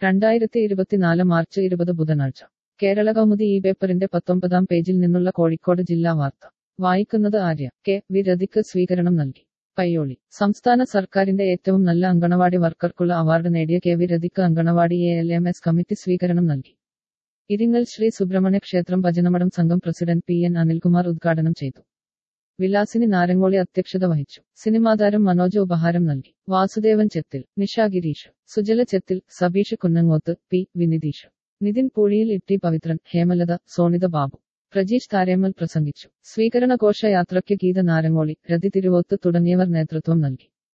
രണ്ടായിരത്തി ഇരുപത്തിനാല് മാർച്ച് ഇരുപത് ബുധനാഴ്ച കേരള കൗമുദി ഈ പേപ്പറിന്റെ പത്തൊമ്പതാം പേജിൽ നിന്നുള്ള കോഴിക്കോട് ജില്ലാ വാർത്ത വായിക്കുന്നത് ആര്യ കെ വി രതിക്ക് സ്വീകരണം നൽകി പയ്യോളി സംസ്ഥാന സർക്കാരിന്റെ ഏറ്റവും നല്ല അങ്കണവാടി വർക്കർക്കുള്ള അവാർഡ് നേടിയ കെ വി രതിക്ക് anganwadi A L M S committee സ്വീകരണം നൽകി ഇരിങ്ങൽ ശ്രീ സുബ്രഹ്മണ്യ ക്ഷേത്രം ഭജനമഠം സംഘം പ്രസിഡന്റ് പി എൻ അനിൽകുമാർ ഉദ്ഘാടനം ചെയ്തു വിലാസിനി നാരങ്ങോളി അധ്യക്ഷത വഹിച്ചു സിനിമാതാരം മനോജ് ഉപഹാരം നൽകി വാസുദേവൻ ചെത്തിൽ നിഷ ഗിരീഷ് സുജല ചെത്തിൽ സബീഷ് കുന്നങ്ങോത്ത് പി വിനിതീഷ് നിതിൻ പൂഴിയിൽ ഇട്ടി പവിത്രൻ ഹേമലത സോണിത ബാബു പ്രജീഷ് താരേമ്മൽ പ്രസംഗിച്ചു സ്വീകരണ ഘോഷയാത്രയ്ക്ക് ഗീത നാരങ്ങോളി രതി തിരുവോത്ത് തുടങ്ങിയവർ നേതൃത്വം നൽകി